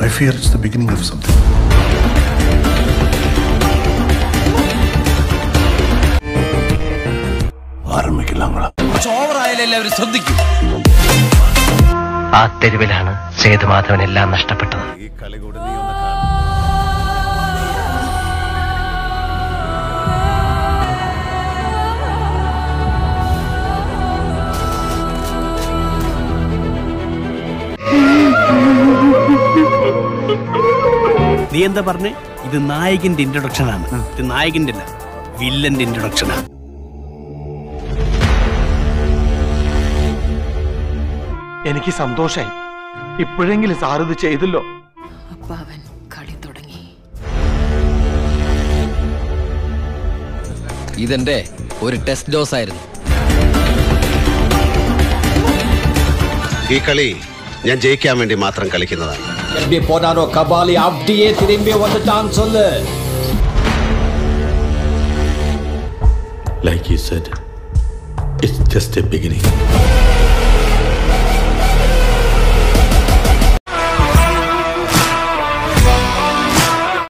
I fear it's the beginning of something. ആരംഭിക്കില്ലാങ്ങളാ ഓവറായാലും എല്ലാവരും ശ്രദ്ധിക്കും ആ തെരുവിലാണ് സേതുമാധവൻ എല്ലാം നഷ്ടപ്പെട്ടത് നീ എന്താ പറഞ്ഞേ ഇത് നായകന്റെ ഇൻട്രൊഡക്ഷൻ ആണ് ഇത് നായകന്റെ അല്ല വില്ലന്റെ ഇൻട്രൊഡക്ഷൻ ആണ് എനിക്ക് സന്തോഷായി ഇപ്പോഴെങ്കിലും സാർ ഇത് ചെയ്തല്ലോ അപ്പാവൻ കളി തുടങ്ങി ഇതെന്റെ ഒരു ടെസ്റ്റ് ഡോസ് ആയിരുന്നു ഈ കളി ഞാൻ ജയിക്കാൻ വേണ്ടി മാത്രം കളിക്കുന്നതാണ് எப்படி போனாரோ கபாலி அப்படியே திரும்பி வந்துட்டான்னு சொல்லு Like you said, it's just a beginning.